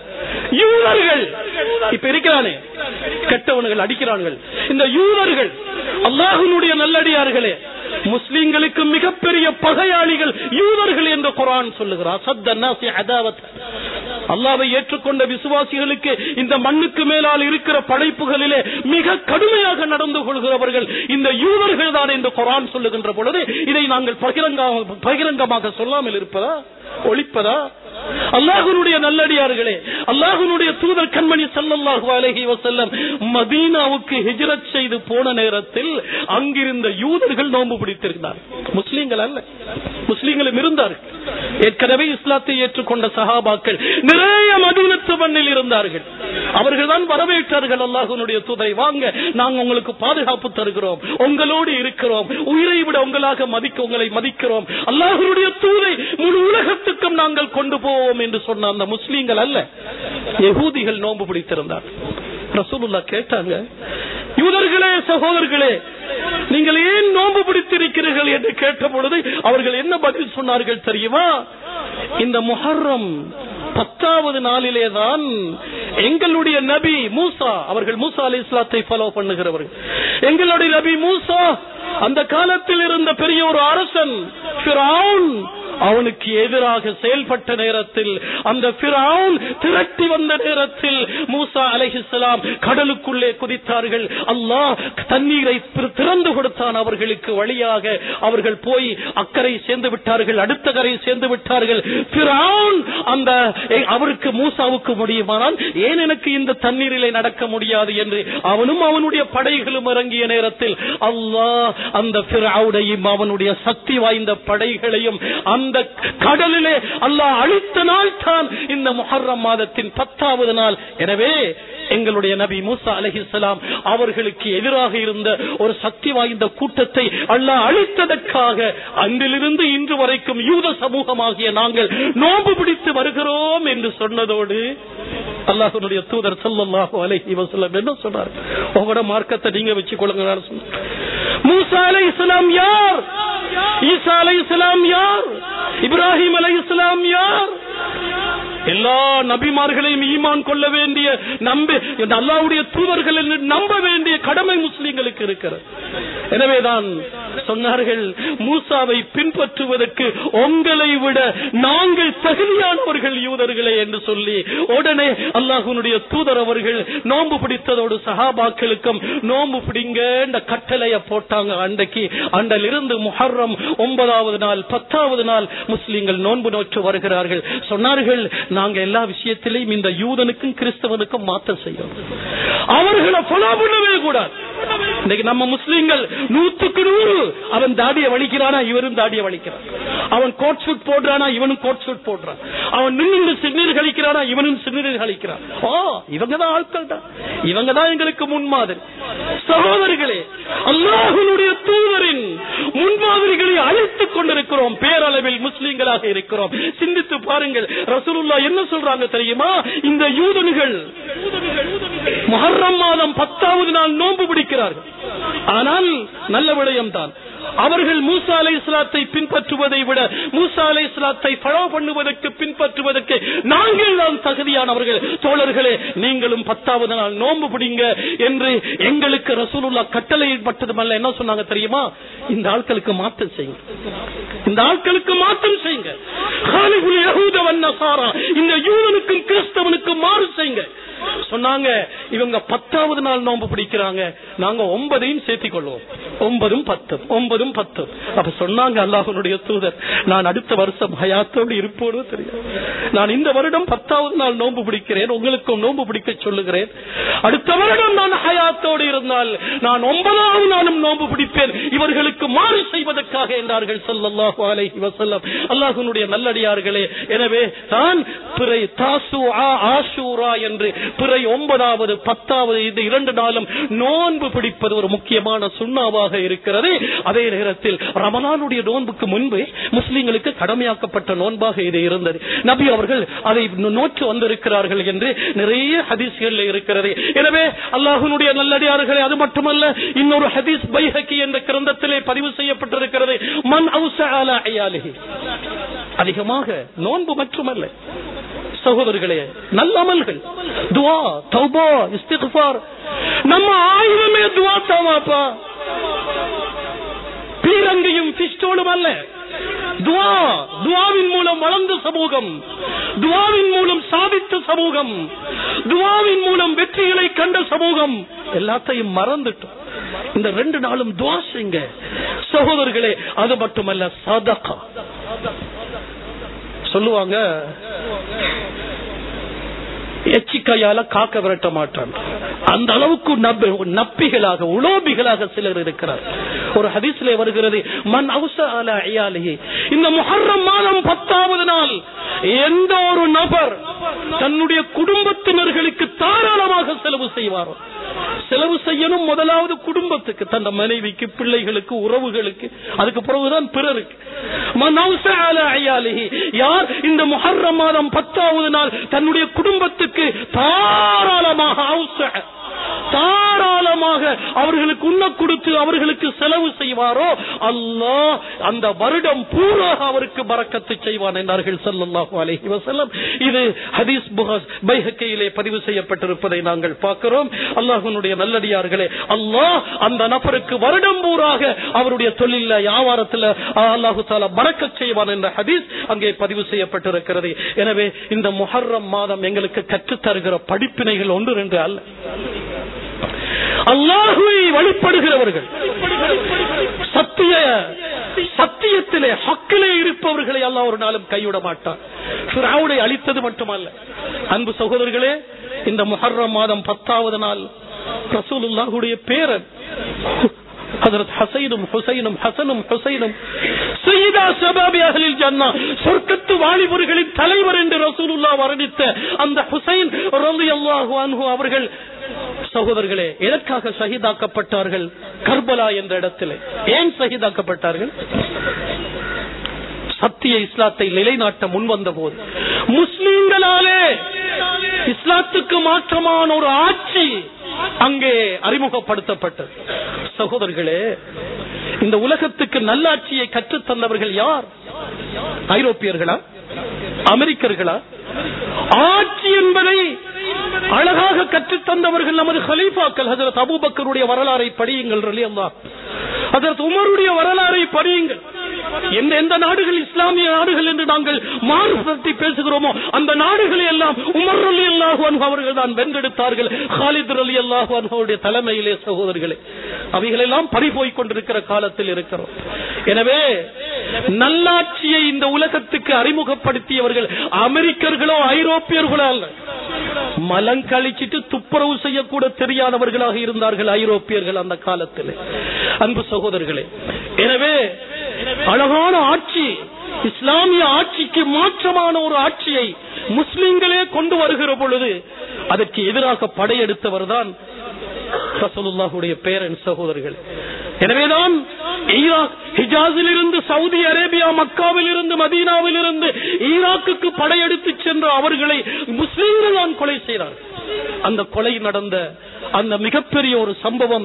யூதர்கள் இப்ப இருக்கிறானே கெட்டவனுகள் அடிக்கிறார்கள் இந்த யூதர்கள் அல்லாஹ்வினுடைய நல்லடியார்களே முஸ்லிம்களுக்கு மிகப்பெரிய பகையாளிகள் யூதர்கள் என்று குரான் சொல்லுகிறார் சத்த நாசி அதாவத் அல்லாவை ஏற்றுக்கொண்ட விசுவாசிகளுக்கு இந்த மண்ணுக்கு மேலால் இருக்கிற படைப்புகளிலே மிக கடுமையாக நடந்து கொள்கிறவர்கள் இந்த யூதர்கள் தான் என்று குரான் சொல்லுகின்ற பொழுது இதை நாங்கள் பகிரங்க பகிரங்கமாக சொல்லாமல் இருப்பதா ஒழிப்பதா அல்லாஹுனுடைய நல்லடியார்களே அல்லாஹுனுடைய தூதர் கண்மணி ஸல்லல்லாஹு அலைஹி வஸல்லம் மதீனாவுக்கு ஹிஜ்ரத் செய்து போன நேரத்தில் அங்கிருந்த யூதர்கள் நோன்பு பிடித்திருந்தார் முஸ்லீம்கள் அல்ல முஸ்லீம்களும் இருந்தார்கள் ஏற்கனவே இஸ்லாத்தை ஏற்றுக்கொண்ட சஹாபாக்கள் நிறைய மதீனத்து மண்ணில் இருந்தார்கள் அவர்கள் தான் வரவேற்றார்கள் அல்லாஹுனுடைய தூதரை வாங்க நாங்க உங்களுக்கு பாதுகாப்பு தருகிறோம் உங்களோடு இருக்கிறோம் உயிரை விட உங்களாக மதிக்க உங்களை மதிக்கிறோம் அல்லாஹுடைய தூதை முழு உலகத்துக்கும் நாங்கள் கொண்டு போவோம் என்று சொன்ன அந்த முஸ்லீம்கள் அல்ல யகூதிகள் நோன்பு பிடித்திருந்தார் ரசூலுல்லா கேட்டாங்க யூதர்களே சகோதரர்களே நீங்கள் ஏன் நோன்பு பிடித்திருக்கிறீர்கள் என்று கேட்ட பொழுது அவர்கள் என்ன பதில் சொன்னார்கள் தெரியுமா இந்த முஹர்ரம் பத்தாவது நாளிலே தான் எங்களுடைய நபி மூசா அவர்கள் மூசா அலி இஸ்லாத்தை ஃபாலோ பண்ணுகிறவர்கள் எங்களுடைய நபி மூசா அந்த காலத்தில் இருந்த பெரிய ஒரு அரசன் ஃபிரௌன் அவனுக்கு எதிராக செயல்பட்ட நேரத்தில் அந்த ஃபிரௌன் திரட்டி வந்த நேரத்தில் மூசா அலைஹிஸ்ஸலாம் கடலுக்குள்ளே குதித்தார்கள் அல்லாஹ் தண்ணீரை திற- திறந்து கொடுத்தான் அவர்களுக்கு வழியாக அவர்கள் போய் அக்கறை சேர்ந்து விட்டார்கள் அடுத்த கரை சேர்ந்து விட்டார்கள் ஃபிரௌன் அந்த எ- அவருக்கு மூசாவுக்கு முடியுமானால் ஏன் எனக்கு இந்த தண்ணீரிலே நடக்க முடியாது என்று அவனும் அவனுடைய படைகளும் இறங்கிய நேரத்தில் அல்லாஹ் அந்த ஃபிரௌனையும் அவனுடைய சக்தி வாய்ந்த படைகளையும் அந்த கடலிலே அல்லாஹ் அழித்த நாள் தான் இந்த முஹர்ரம் மாதத்தின் பத்தாவது நாள் எனவே எங்களுடைய நபி மூசா அலைஹிஸ்ஸலாம் அவர்களுக்கு எதிராக இருந்த ஒரு சக்தி வாய்ந்த கூட்டத்தை அல்லாஹ் அழித்ததற்காக அன்றிலிருந்து இன்று வரைக்கும் யூத சமூகமாகிய நாங்கள் நோன்பு பிடித்து வருகிறோம் என்று சொன்னதோடு அல்லாஹ்வுடைய தூதர் ஸல்லல்லாஹு அலைஹி வஸல்லம் என்ன சொன்னார் உங்களோட மார்க்கத்தை நீங்க வச்சுக்கொள்ளுங்க சொன்னார் மூசா அலைஹிஸ்ஸலாம் யார் ஈசா அலைஹிஸ்ஸலாம் யார் இப்ராஹிம் அலைஹிஸ்ஸலாம் யார் எல்லா நபிமார்களையும் ஈமான் கொள்ள வேண்டிய நம்ப அல்லாவுடைய தூதர்கள் என்று நம்ப வேண்டிய கடமை முஸ்லிம்களுக்கு இருக்கிறது எனவேதான் சொன்னார்கள் மூசாவை பின்பற்றுவதற்கு உங்களை விட நாங்கள் தகுதியானவர்கள் யூதர்களே என்று சொல்லி உடனே அல்லாஹுனுடைய தூதர் அவர்கள் நோன்பு பிடித்ததோடு சஹாபாக்களுக்கும் நோன்பு பிடிங்க கட்டளைய போட்டாங்க அன்றைக்கு அண்டிலிருந்து முஹர்ரம் ஒன்பதாவது நாள் பத்தாவது நாள் முஸ்லிம்கள் நோன்பு நோற்று வருகிறார்கள் சொன்னார்கள் நாங்க எல்லா விஷயத்திலையும் இந்த யூதனுக்கும் கிறிஸ்தவனுக்கும் மாற்றம் செய்யணும் அவர்களை ஃபாலோ பண்ணவே கூடாது இன்னைக்கு நம்ம முஸ்லீம்கள் நூத்துக்கு நூறு அவன் தாடிய வலிக்கிறானா இவரும் தாடிய வலிக்கிறான் அவன் கோட் சூட் போடுறானா இவனும் கோட் சூட் போடுறான் அவன் நின்று சிறுநீர் கழிக்கிறானா இவனும் சிறுநீர் கழிக்கிறான் ஓ இவங்க தான் ஆட்கள் தான் இவங்க தான் எங்களுக்கு முன்மாதிரி சகோதரிகளே அல்லாஹனுடைய தூதரின் முன்மாதிரிகளை அழைத்துக் கொண்டிருக்கிறோம் பேரளவில் முஸ்லீம்களாக இருக்கிறோம் சிந்தித்து பாருங்கள் ரசூலுல்லா என்ன சொல்றாங்க தெரியுமா இந்த யூதன்கள் முஹர்ரம் மாதம் பத்தாவது நாள் நோன்பு பிடிக்கிறார்கள் ஆனால் நல்ல விடயம் தான் அவர்கள் மூசா அலை இஸ்லாத்தை பின்பற்றுவதை விட மூசா அலை இஸ்லாத்தை ஃபாலோ பண்ணுவதற்கு பின்பற்றுவதற்கு நாங்கள் தான் தகுதியானவர்கள் தோழர்களே நீங்களும் பத்தாவது நாள் நோன்பு பிடிங்க என்று எங்களுக்கு ரசூலுல்லா கட்டளையிடப்பட்டதுமல்ல என்ன சொன்னாங்க தெரியுமா இந்த ஆட்களுக்கு மாற்றம் செய்யுங்க இந்த ஆட்களுக்கு மாற்றம் செய்யுங்க காலிகுல் யஹூத வன் நசாரா இந்த யூதனுக்கும் கிறிஸ்தவனுக்கும் மாறு செய்யுங்க சொன்னாங்க இவங்க பத்தாவது நாள் நோன்பு பிடிக்கிறாங்க நாங்க ஒன்பதையும் சேர்த்திக் கொள்வோம் ஒன்பதும் பத்தும் ஒன்பதும் பத்தும் அப்ப சொன்னாங்க அல்லாஹனுடைய தூதர் நான் அடுத்த வருஷம் ஹயாத்தோடு இருப்போனோ தெரியும் நான் இந்த வருடம் பத்தாவது நாள் நோன்பு பிடிக்கிறேன் உங்களுக்கும் நோன்பு பிடிக்க சொல்லுகிறேன் அடுத்த வருடம் நான் ஹயாத்தோடு இருந்தால் நான் ஒன்பதாவது நாளும் நோன்பு பிடிப்பேன் இவர்களுக்கு மாறு செய்வதற்காக என்றார்கள் ஸல்லல்லாஹு அலைஹி வஸல்லம் அல்லாஹ்வுடைய நல்லடியார்களே எனவே தான் பிறை தாசு ஆஷூரா என்று பிறை ஒன்பதாவது பத்தாவது இந்த இரண்டு நாளும் நோன்பு பிடிப்பது ஒரு முக்கியமான சுண்ணாவாக இருக்கிறது அதே நேரத்தில் ரமலானுடைய நோன்புக்கு முன்பே முஸ்லிம்களுக்கு கடமையாக்கப்பட்ட நோன்பாக இது இருந்தது நபி அவர்கள் அதை நோற்று வந்திருக்கிறார்கள் என்று நிறைய ஹதீஸ்கள் இருக்கிறது எனவே அல்லாஹனுடைய நல்லடியார்களே அது மட்டுமல்ல இன்னொரு ஹதீஸ் பைஹக்கி என்ற கிரந்தத்திலே பதிவு செய்யப்பட்டிருக்கிறது மன் அவுச அலா அயாலிஹி அதிகமாக நோன்பு மட்டுமல்ல சகோதரர்களே நல்ல அமல்கள் துவா தௌபா இஸ்திக்ஃபார் நம்ம ஆயுதமே துவா தாமாப்பா பீரங்கியும் பிஸ்டோலும் அல்ல துவா துவாவின் மூலம் வளர்ந்த சமூகம் துவாவின் மூலம் சாதித்த சமூகம் துவாவின் மூலம் வெற்றிகளை கண்ட சமூகம் எல்லாத்தையும் மறந்துட்டோம் இந்த ரெண்டு நாளும் துவா செய்யுங்க சகோதரர்களே அது மட்டுமல்ல சதகா சொல்லுவாங்க எச்சிக்கையால காக்க விரட்ட மாட்டான் அந்த அளவுக்கு நப்பிகளாக உலோபிகளாக சிலர் இருக்கிறார் ஒரு ஹதீஸ்ல வருகிறது மன் அவுச அல அயாலிஹி இந்த முஹர்ரம் மாதம் பத்தாவது நாள் எந்த ஒரு நபர் தன்னுடைய குடும்பத்தினர்களுக்கு தாராளமாக செலவு செய்வாரோ செலவு செய்யணும் முதலாவது குடும்பத்துக்கு தன் மனைவிக்கு பிள்ளைகளுக்கு உறவுகளுக்கு அதுக்கு பிறகுதான் பிறருக்கு யார் இந்த முஹர்ரம் மாதம் பத்தாவது நாள் தன்னுடைய குடும்பத்துக்கு தாராளமாக தாராளமாக அவர்களுக்கு உண்ண கொடுத்து அவர்களுக்கு செலவு செய்வாரோ அல்லாஹ் அந்த வருடம் பூரா அவருக்கு பறக்கத்து செய்வான் என்றார்கள் ஸல்லல்லாஹு அலைஹி வஸல்லம் இது ஹதீஸ் புகாஸ் பைஹக்கியிலே பதிவு செய்யப்பட்டிருப்பதை நாங்கள் பார்க்கிறோம் அல்லாஹ்வுடைய நல்லடியார்களே அல்லாஹ் அந்த நபருக்கு வருடம் பூராக அவருடைய தொழில வியாபாரத்தில் அல்லாஹு தாலா பறக்கச் செய்வான் என்ற ஹதீஸ் அங்கே பதிவு செய்யப்பட்டிருக்கிறது எனவே இந்த முஹர்ரம் மாதம் எங்களுக்கு கற்றுத் தருகிற படிப்பினைகள் ஒன்று ரெண்டு அல்ல அல்லாஹுவை வழிபடுகிறவர்கள் சத்திய சத்தியத்திலே ஹக்கிலே இருப்பவர்களை அல்லாஹ் ஒரு நாளும் கைவிட மாட்டான் ஃபிரௌனை அழித்தது மட்டுமல்ல அன்பு சகோதரர்களே இந்த முஹர்ரம் மாதம் பத்தாவது நாள் ரசூலுல்லாஹுடைய பேரன் ஹசரத் ஹசைனும் ஹுசைனும் ஹசனும் ஹுசைனும் சையீதா ஷபாபி அஹ்லில் ஜன்னா சொர்க்கத்து வாலிபர்களின் தலைவர் என்று ரசூலுல்லாஹ் வர்ணித்த அந்த ஹுசைன் ரலியல்லாஹு அன்ஹு அவர்கள் சகோதரர்களே எதற்காக ஷஹீதாக்கப்பட்டார்கள் கர்பலா என்ற இடத்திலே ஏன் ஷஹீதாக்கப்பட்டார்கள் சத்திய இஸ்லாத்தை நிலைநாட்ட முன்வந்த போது முஸ்லிம்களாலே இஸ்லாத்துக்கு மாற்றமான ஒரு ஆட்சி அங்கே அறிமுகப்படுத்தப்பட்டது சகோதரர்களே இந்த உலகத்துக்கு நல்லாட்சியை கற்றுத் தந்தவர்கள் யார் ஐரோப்பியர்களா அமெரிக்கர்களா ஆட்சி என்பதை அழகாக கற்றுத் தந்தவர்கள் நமது ஹலீஃபாக்கள் ஹசரத் அபூபக்கருடைய வரலாறை படியுங்கள் ரலி அல்லா ஹசரத் உமருடைய வரலாறை படியுங்கள் எந்த எந்த நாடுகள் இஸ்லாமிய நாடுகள் என்று நாங்கள் மாறுபடுத்தி பேசுகிறோமோ அந்த நாடுகளை எல்லாம் உமர் அலி அல்லாஹு அவர்கள் தான் வென்றெடுத்தார்கள் ஹாலித் அலி அல்லாஹு அவருடைய தலைமையிலே சகோதரர்களே அவைகளெல்லாம் பறிபோய் கொண்டிருக்கிற காலத்தில் இருக்கிறோம் எனவே நல்லாட்சியை இந்த உலகத்துக்கு அறிமுகப்படுத்தியவர்கள் அமெரிக்கர்களோ ஐரோப்பியர்களோ அல்ல மலம் கழிச்சிட்டு துப்ப துப்புரவு செய்யக்கூட தெரியாதவர்களாக இருந்தார்கள் ஐரோப்பியர்கள் அந்த காலத்தில் அன்பு சகோதரர்களே எனவே அழகான ஆட்சி இஸ்லாமிய ஆட்சிக்கு மாற்றமான ஒரு ஆட்சியை முஸ்லிம்களே கொண்டு வருகிற பொழுது அதற்கு எதிராக படையெடுத்தவர் தான் ரசூலுல்லாஹுடைய பேரன் சகோதரர்கள் எனவேதான் ஈராக் ஹிஜாஸில் இருந்து சவுதி அரேபியா மக்காவில் இருந்து மதீனாவில் இருந்து ஈராக்குக்கு படையெடுத்து சென்ற அவர்களை முஸ்லீம்கள் தான் கொலை செய்தார்கள் அந்த கொலை நடந்த அந்த மிகப்பெரிய ஒரு சம்பவம்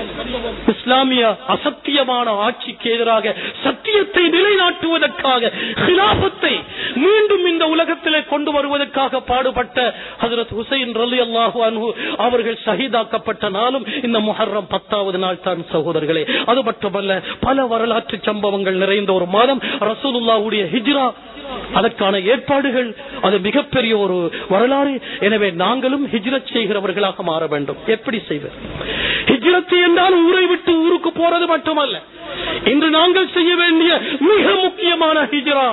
இஸ்லாமிய அசத்தியமான ஆட்சிக்கு எதிராக சத்தியத்தை நிலைநாட்டுவதற்காக ஹிலாபத்தை மீண்டும் இந்த உலகத்திலே கொண்டு வருவதற்காக பாடுபட்ட ஹசரத் ஹுசைன் ரலி அல்லாஹு அன்ஹு அவர்கள் ஷஹீதாக்கப்பட்ட நாளும் இந்த முஹர்ரம் பத்தாவது நாள் தான் சகோதரர்களே அது மட்டுமல்ல பல வரலாற்று சம்பவங்கள் நிறைந்த ஒரு மாதம் ரசூலுல்லாவுடைய ஹிஜ்ரா அதற்கான ஏற்பாடுகள் அது மிகப்பெரிய ஒரு வரலாறு எனவே நாங்களும் ஹிஜ்ரத் செய்கிறவர்களாக மாற வேண்டும் எப்படி செய்வது ஹிஜ்ரத் என்றால் ஊரை விட்டு ஊருக்கு போறது மட்டுமல்ல இன்று நாங்கள் செய்ய வேண்டிய மிக முக்கியமான ஹிஜ்ரா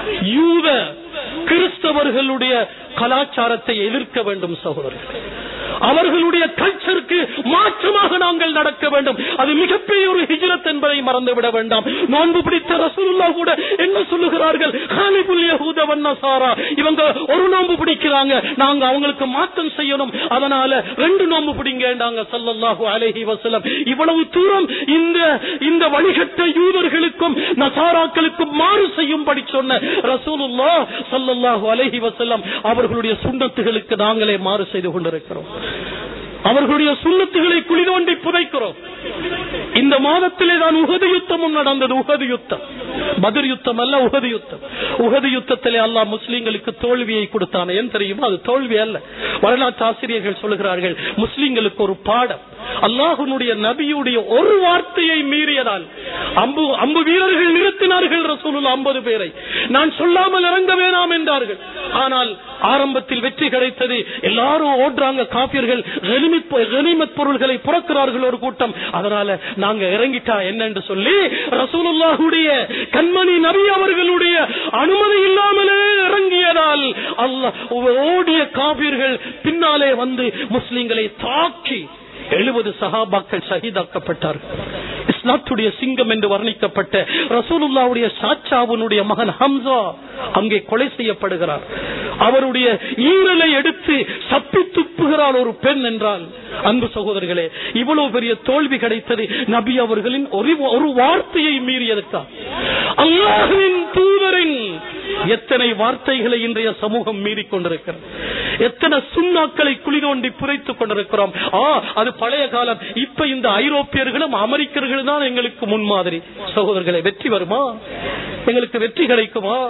யூத கிறிஸ்தவர்களுடைய கலாச்சாரத்தை எதிர்க்க வேண்டும் சகோதரர்கள் அவர்களுடைய கல்ச்சருக்கு மாற்றமாக நாங்கள் நடக்க வேண்டும் அது மிகப்பெரிய ஒரு ஹிஜ்ரத் என்பதை மறந்துவிட வேண்டாம் நோன்பு பிடித்த ரசூலுல்லா கூட என்ன சொல்லுகிறார்கள் ஹாலிபுல் யஹூத வன்னசாரா இவங்க ஒரு நோன்பு பிடிக்கிறாங்க நாங்க அவங்களுக்கு மாற்றம் செய்யணும் அதனால ரெண்டு நோன்பு பிடிங்கண்டாங்க ஸல்லல்லாஹு அலைஹி வஸல்லம் இவ்வளவு தூரம் இந்த இந்த வழிகட்ட யூதர்களுக்கும் நசாராக்களுக்கும் மாறு செய்யும்படி சொன்ன ரசூலுல்லா ஸல்லல்லாஹு அலைஹி வஸல்லம் அவர்களுடைய சுண்ணத்துகளுக்கு நாங்களே மாறு செய்து கொண்டிருக்கிறோம் அவர்களுடைய சுண்ணத்துகளை குழி தோண்டி புதைக்கிறோம் இந்த மாதத்திலே தான் உகது யுத்தமும் நடந்தது உகது யுத்தம் பதிர் யுத்தம் அல்ல உகது யுத்தம் உகது யுத்தத்திலே அல்லாஹ் முஸ்லீம்களுக்கு தோல்வியை கொடுத்தான் ஏன் தெரியுமா அது தோல்வி அல்ல வரலாற்று ஆசிரியர்கள் சொல்கிறார்கள் முஸ்லீம்களுக்கு ஒரு பாடம் அல்லாஹனுடைய நபியுடைய ஒரு வார்த்தையை மீறியதால் அம்பு அம்பு வீரர்கள் நிறுத்தினார்கள் ரசூலுல்லா ஐம்பது பேரை நான் சொல்லாமல் இறங்க வேணாம் என்றார்கள் ஆனால் ஆரம்பத்தில் வெற்றி கிடைத்தது எல்லாரும் ஓடுறாங்க காப்பியர்கள் கனிமத் பொருள்களை புறக்கிறார்கள் ஒரு கூட்டம் அதனால நாங்க இறங்கிட்டா என்னன்னு சொல்லி ரசூலுல்லாஹுடைய கண்மணி நபி அவர்களுடைய அனுமதி இல்லாமலே இறங்கியதால் அல்லாஹ் ஓடிய காபியர்கள் பின்னாலே வந்து முஸ்லிம்களை தாக்கி எழுபது சஹாபாக்கள் ஷஹீதாக்கப்பட்டார்கள் இஸ்லாத்துடைய சிங்கம் என்று வர்ணிக்கப்பட்ட ரசூலுல்லாவுடைய சாச்சாவுனுடைய மகன் ஹம்சா அங்கே கொலை செய்யப்படுகிறார் அவருடைய ஈரலை எடுத்து சப்பி துப்புகிறார் ஒரு பெண் என்றால் அன்பு சகோதரர்களே இவ்வளவு பெரிய தோல்வி கிடைத்தது நபி அவர்களின் ஒரு ஒரு வார்த்தையை மீறியதற்கா அல்லாஹுவின் தூதரின் எத்தனை வார்த்தைகளை இன்றைய சமூகம் மீறிக் கொண்டிருக்கிறது எத்தனை சுண்ணாக்களை குழி தோண்டி புரைத்துக் கொண்டிருக்கிறோம் ஆ அது பழைய காலம் இப்ப இந்த ஐரோப்பியர்களும் அமெரிக்கர்களும் தான் எங்களுக்கு முன்மாதிரி சகோதரர்களை வெற்றி வருமா எங்களுக்கு வெற்றி கிடைக்குமா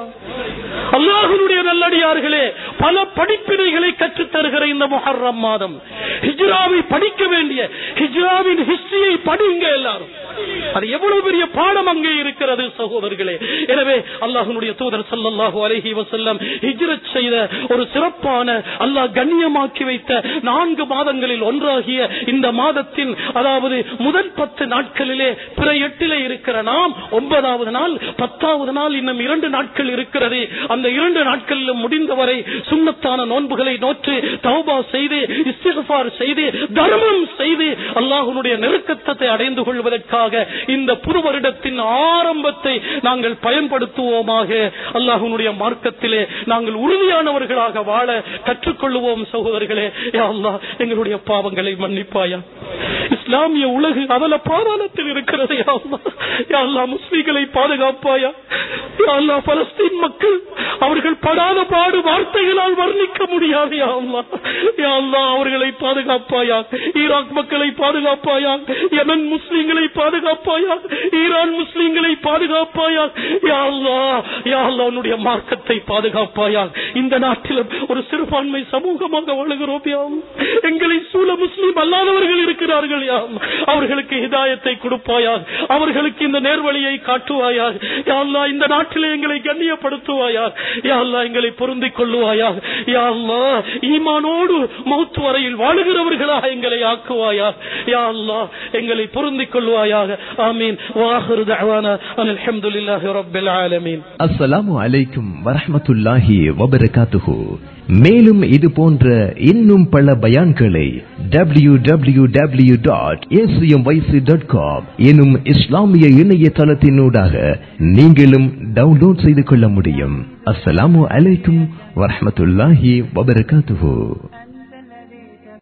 அல்லாஹனுடைய நல்லடியார்களே பல படிப்பினைகளை கற்றுத் தருகிற இந்த முஹர்ரம் மாதம் ஹிஜ்ராவை படிக்க வேண்டிய ஹிஜ்ராவின் ஹிஸ்டரியை படிங்க எல்லாரும் அது எவ்வளவு பெரிய பாடம் அங்கே இருக்கிறது சகோதரர்களே எனவே அல்லாஹனுடைய தூதர் சல்லல்லாஹு அலைஹி வஸல்லம் ஹிஜ்ரத் செய்த ஒரு சிறப்பான அல்லாஹ் கண்ணியமாக்கி வைத்த நான்கு மாதங்களில் ஒன்றாகிய இந்த மாதத்தின் அதாவது முதல் பத்து நாட்களிலே பிற எட்டிலே இருக்கிற நாம் ஒன்பதாவது நாள் பத்தாவது நாள் இன்னும் இரண்டு நாட்கள் இருக்கிறது அந்த இரண்டு நாட்களிலும் முடிந்தவரை சுண்ணத்தான நோன்புகளை நோற்று தௌபா செய்து இஸ்திஃபார் செய்து தர்மம் செய்து அல்லாஹ்வுடைய நெருக்கத்தை அடைந்து கொள்வதற்காக இந்த புது வருடத்தின் ஆரம்பத்தை நாங்கள் பயன்படுத்துவோமாக அல்லாஹ்வுடைய மார்க்கத்திலே நாங்கள் உறுதியானவர்களாக வாழ கற்றுக்கொள்ளுவோம் சகோதரர்களே யா அல்லாஹ் எங்களுடைய பாவங்களை மன்னிப்பாயா இஸ்லாமிய உலகு அவல பாதாளத்தில் இருக்கிறது யா அல்லாஹ் யா அல்லாஹ் முஸ்லிம்களை பாதுகாப்பாயா யா அல்லாஹ் பலஸ்தீன் மக்கள் அவர்கள் படாத பாடு வார்த்தைகளால் வர்ணிக்க முடியாது யா அல்லாஹ் யா அல்லாஹ் அவர்களை பாதுகாப்பாயா ஈராக் மக்களை பாதுகாப்பாயா யமன் முஸ்லிம்களை பாதுகாப்பாயா ஈரான் முஸ்லிம்களை பாதுகாப்பாயா யா அல்லாஹ் யா அல்லாஹ் உன்னுடைய மார்க்கத்தை பாதுகாப்பாயா இந்த நாட்டிலும் ஒரு சிறுபான்மை சமூகமாக வாழுகிறோம் யா அல்லாஹ். எங்களை சூழ முஸ்லிம் அல்லாதவர்கள் இருக்கிறார்கள் யா அல்லாஹ். அவர்களுக்கு ஹிதாயத்தை கொடுப்பாயா அவர்களுக்கு இந்த நேர்வழியை காட்டுவாயா யா அல்லாஹ் இந்த நாட்டிலே எங்களை கண்ணியப்படுத்துவாயா யா அல்லாஹ் எங்களை பொருந்திக் கொள்ளுவாயா யா அல்லாஹ் ஈமானோடு மௌத் வரையில் வாழுகிறவர்களாக எங்களை ஆக்குவாயா யா அல்லாஹ் எங்களை பொருந்திக் கொள்ளுவாயாக ஆமீன் வாஹிரு தஅவானா அனில் ஹம்துலில்லாஹி ரப்பில் ஆலமீன் அஸ்ஸலாமு அலைக்கும் வரஹ்மத்துல்லாஹி வபரகாத்துஹு மேலும் இது போன்ற இன்னும் பல பயான்களை W W W dot dot com எனும் இஸ்லாமிய இணையதளத்தினூடாக நீங்களும் டவுன்லோட் செய்து கொள்ள முடியும் அஸ்ஸலாமு அலைக்கும் வரஹ்மத்துல்லாஹி வபரகாத்துஹு